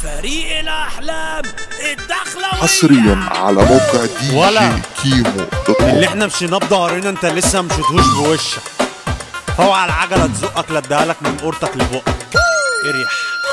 فريق الأحلام الدخلة حصريا على موقع دي ولا. جي كيمو دوت اللي كوم. احنا مشيناه بضهرنا انت لسه مشيتهوش بوشك اوعى العجله تزقك لا اديها لك من قورتك لبقك اريح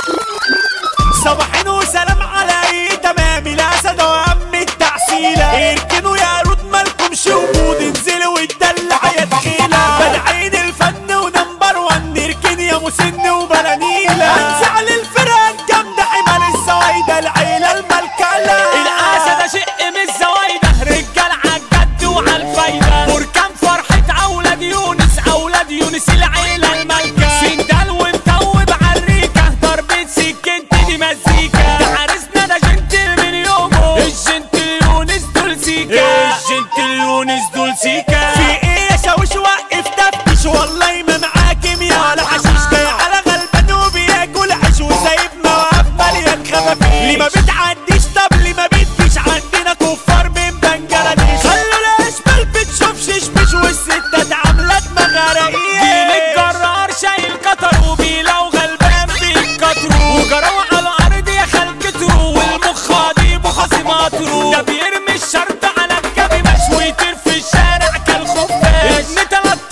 صباحين وسلام علي تمام الاسد وهم التعسيله اركنوا يا رود مالكمش وجود انزلوا والدلع يا تخيله بدعين الفن ونمبر وان نركن يا مسن وبلانيله هنزعل الفرق جامده حمال السوايده العيله الملكله الاسد شق من الزوايده رجال عالجد وعالفايده بركان فرحة اولاد يونس اولاد يونس العيله المالكه سندال ومتوب عالريكه ضربة سكنت دي مزيكا ده عرسنا ده جنتل من يومه الجنتل يونس دول سيكا الجنتل يونس دول سيكا في ايه يا شاوش وقف تفتش والله ما معاكم يا ولا حشيش جاي على غلبان وبياكل عيش وسايب مواقف مليان خفافيش ليه ما بتعديش طب ليه ما بتجيش عندنا كفار من بنجلاديش خلوا الاشبال بتشوف ششبش والستات عامله دماغ جيل رقيق الجرار شايل قطر وبيلا وغلبان بيتكتروا وجروا على الارض يا خلقته والمخ دي بخصماته ده بيرمي الشرط على الجبي مشوي يطير في الشارع كالخفاش ابن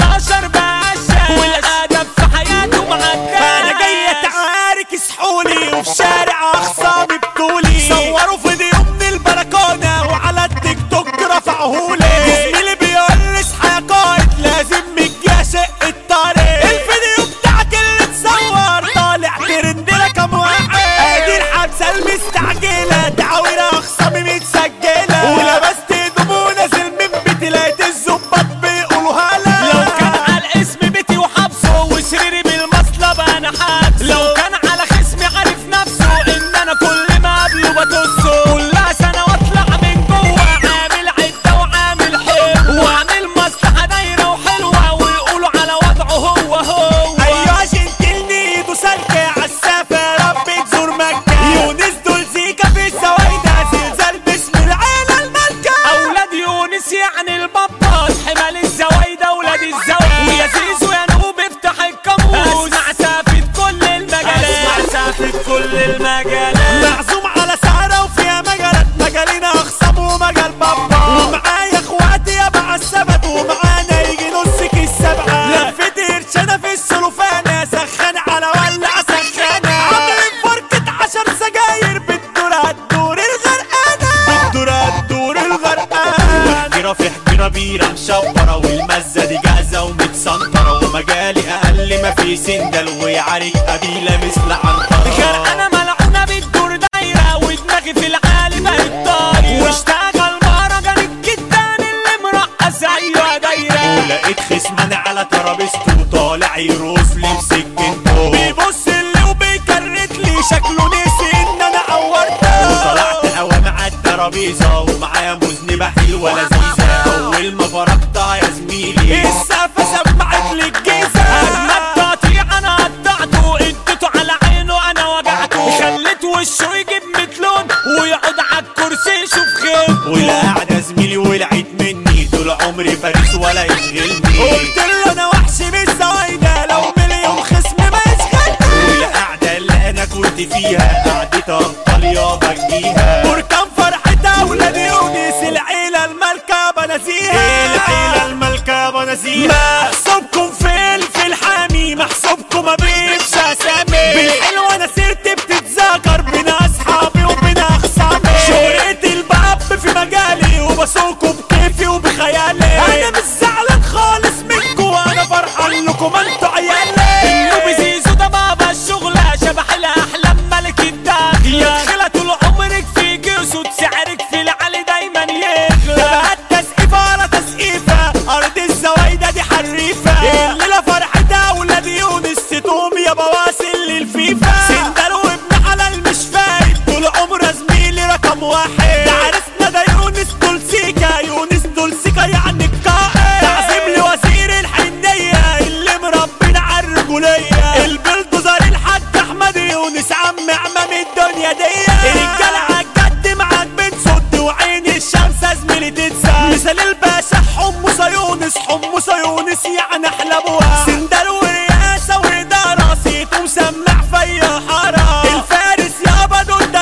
13 باشا والادب في حياته معداش انا جاي اتعارك اسحولي وفي شارع اخصامي بطولي صوروا فيديو من البلكونه وعلى التيك توك رفعوهولي زميلي بيقول لي اصحى يا قائد لازم مجي اشق الطريق الفيديو بتاعك اللي اتصور طالع ترند رقم واحد ادي الحبسه المستعجله تعويره اخصامي متسجله ولبست هدوم ونازل من بيتي لقيت الظباط بيقولوا هلا لو كان على الاسم بيتي وحبسه وسريري بالمصلب انا حابسه لو كان على خصمي عارف نفسه ان انا كل ما قبله بطسه كلها سنه واطلع من جوه عامل عده وعامل حلو وعامل مصلحه دايره وحلوه ويقولوا على وضعه هو هو ايوه جنتلني ايده سالكه عالسافه رب تزور مكه يونس دول زيكا في السوايده زلزال باسم العيله المالكه اولاد يونس يعني البطاط حمال الزوايده اولاد الزوايد ويا زيزو يا نوب افتح القاموس اسمع سافة كل المجالات اسمع سافة كل المجالات معزوم على سهره وفيها مجالات مجالنا اخصم ومجال بابا ومعايا اخواتي يا بقى السبت ومعانا يجي نص كيس سبعه لفيت قرشانه في السلوفانه سخان على ولع سخانه عاملين فرقه عشر سجاير بتدور هتدور الغرقانه بتدور هتدور الغرقانه حجرة في حجرة بيرة مشبرة والمزة دي جاهزة ومتسنطرة ومجالي أقل ما في سندل ويعارك قبيلة مثل عنترة انا ملعونة بتدور دايرة ودماغي في العالي بقت طايرة واشتغل مهرجان الجدان اللي مرقص ايوه دايرة ولقيت خصمان على ترابيزته طالع يرقص لي بسكنته بيبص لي وبيكرت لي شكله نسي ان انا عورته وطلعت قوام على الترابيزة ومعايا مذنبة حلوة لذيذة أول ما فرقتها يا زميلي السقفة سمعت لي الجيزة اجمد تقطيع انا قطعته اديته على عينه انا وجعته خليت وشه يجيب متلون ويقعد على الكرسي يشوف خير والقعدة زميلي ولعت مني طول عمري فارس ولا يشغلني قلت له انا وحش مش زايدة لو مليون خصم ما يشغلني والقعدة اللي أنا كنت فيها قعدة أبطال يابا جيها بركان فرحة اولاد يونس العيلة المالكة بنزيها العيلة الملكة بنزيها محسوبكم فين في الحامي محسوبكم ما بيمشي اسامي بالحلوة انا سيرتي بتتذاكر بين اصحابي وبين اخصامي شهرتي الباب في مجالي وبسوقه بكيفي وبخيالي انا مش زعلان خالص منكم انا فرحان لكم انتوا عيالي انه بزيزو ده بابا الشغلة شبح الاحلام ملك الداخل يدخلها طول عمرك في جسد سعرك في العالي دايما يغلى تبقى التسقيفة ورا تسقيفة أرض الزوايدة دي حريفة الليلة فرحة أولاد يونس ستوم يا بواصل للفيفا سندال وابن حلال مش فايت طول عمره زميلي رقم واحد ده عرسنا ده يونس دول سيكا يونس دول سيكا يعني القائد تعظيم لوزير الحنية اللي مربينا على الرجولية البلدوزر الحاج أحمد يونس عم عمام الدنيا دي الرجالة عالجد معاك بتصد وعين الشمس زميلي تنسى مثال الباشا حمص يونس حمص يونس يعني احلى ابوها سندال ورئاسة وإدارة صيته مسمع فيا حارة الفارس يابا دول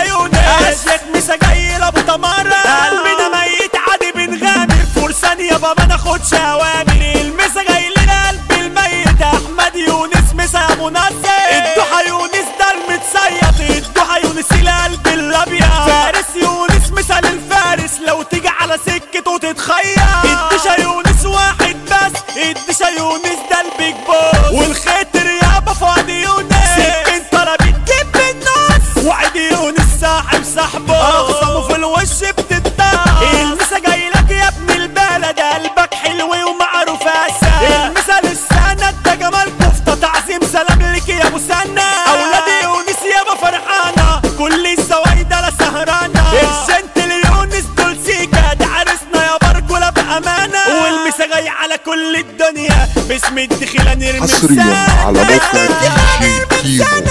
وش بتتطاق المسا جاي لك يا ابن البلد قلبك حلو ومعروف اسا المسا للسنة ده جمال كفتة تعظيم سلام لك يا ابو سنة اولاد يونس يابا فرحانة كل الزوايدة لا سهرانة الجنت ليونس دول سيكا ده عرسنا يا برجولة بأمانة والمسا جاي على كل الدنيا باسم الدخيلة نرمي حصريا مسا. على موقع دي جي كيمو